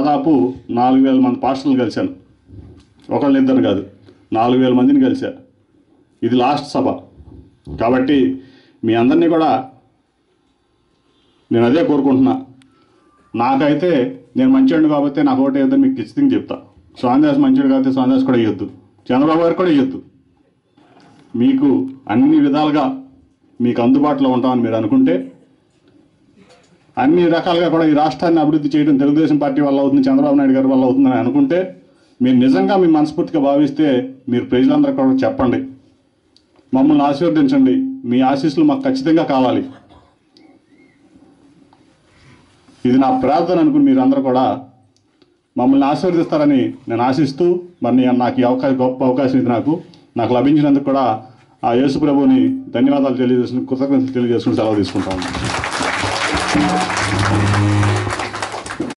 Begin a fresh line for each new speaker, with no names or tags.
దాదాపు నాలుగు వేల మంది పాస్టర్లు కలిశాను ఒకళ్ళు ఇద్దరు కాదు నాలుగు వేల మందిని కలిశా ఇది లాస్ట్ సభ కాబట్టి మీ అందరినీ కూడా నేను అదే కోరుకుంటున్నా నాకైతే నేను మంచివాడిని కాబట్టి నాకు ఒకటి వేద్దాం మీకు ఖచ్చితంగా చెప్తా స్వామిదాస్ మంచివాడు కాబట్టి స్వామిదాస్ కూడా ఇవ్వద్దు చంద్రబాబు గారు కూడా ఇవ్వద్దు మీకు అన్ని విధాలుగా మీకు అందుబాటులో ఉంటామని మీరు అనుకుంటే అన్ని రకాలుగా కూడా ఈ రాష్ట్రాన్ని అభివృద్ధి చేయడం తెలుగుదేశం పార్టీ వల్ల అవుతుంది చంద్రబాబు నాయుడు గారి వల్ల అవుతుందని అనుకుంటే మీరు నిజంగా మీ మనస్ఫూర్తిగా భావిస్తే మీరు ప్రజలందరూ కూడా చెప్పండి మమ్మల్ని ఆశీర్వదించండి మీ ఆశీస్సులు మాకు ఖచ్చితంగా కావాలి ఇది నా ప్రార్థన అనుకుని మీరందరూ కూడా మమ్మల్ని ఆశీర్వదిస్తారని నేను ఆశిస్తూ మరి నీ- నాకు ఈ అవకాశం గొప్ప అవకాశం ఇది నాకు నాకు లభించినందుకు కూడా ఆ యేసు ప్రభువుని ధన్యవాదాలు తెలియజేసుకుని కృతజ్ఞతలు తెలియజేసుకుని సెలవు తీసుకుంటాను